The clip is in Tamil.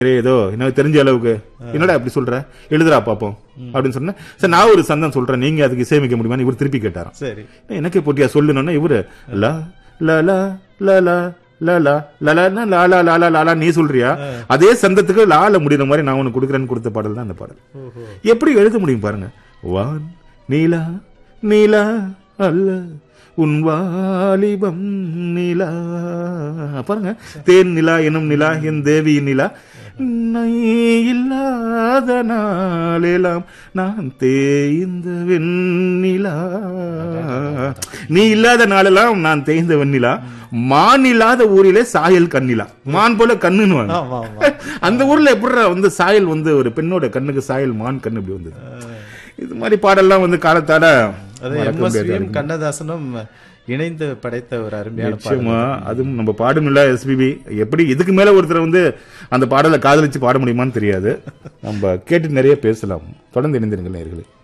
ஏதோ எனக்கு தெரிஞ்ச அளவுக்கு என்னடா அப்படி சொல்ற எழுதுறா பாப்போம் அப்படின்னு சொன்னேன் சரி நான் ஒரு சந்தம் சொல்றேன் நீங்க அதுக்கு இசையமைக்க முடியுமான்னு இவர் திருப்பி கேட்டாராம் சரி எனக்கே போட்டியா சொல்லணும்னா இவரு லா லா லா லா லா லா லா லா லா லா லா லா லா லா லா நீ சொல்றியா அதே சந்தத்துக்கு லால முடிகிற மாதிரி நான் உனக்கு கொடுக்குறேன்னு கொடுத்த பாடல் தான் அந்த பாடல் ஓஹோ எப்படி எழுத முடியும் பாருங்க வான் நீலா நீலா அல்ல உன் வாலிபம் நிலா பாருங்க தேன் நிலா எனும் நிலா என் தேவி நிலா நீ இல்லாத நாளெல்லாம் நான் தேய்ந்த வெண்ணிலா நீ இல்லாத நாளெல்லாம் நான் தேய்ந்த வெண்ணிலா மான் இல்லாத ஊரிலே சாயல் கண்ணிலா மான் போல கண்ணுன்னு ஆமா ஆமா அந்த ஊர்ல எப்படிடா வந்து சாயல் வந்து ஒரு பெண்ணோட கண்ணுக்கு சாயல் மான் கண்ணு இப்படி வந்தது இது மாதிரி பாடல்லாம் வந்து காலத்தால அது மறக்க முடியாது. எம்எஸ்வியும் கண்ணதாசனும் இணைந்து படைத்த ஒரு அருமையான பாடல் நிச்சயமா அதுவும் நம்ம பாடும் இல்ல எஸ்பிபி எப்படி இதுக்கு மேல ஒருத்தர் வந்து அந்த பாடலை காதலிச்சு பாட முடியுமான்னு தெரியாது நம்ம கேட்டு நிறைய பேசலாம் தொடர்ந்து இணைந்திருங்கள் நேயர்களே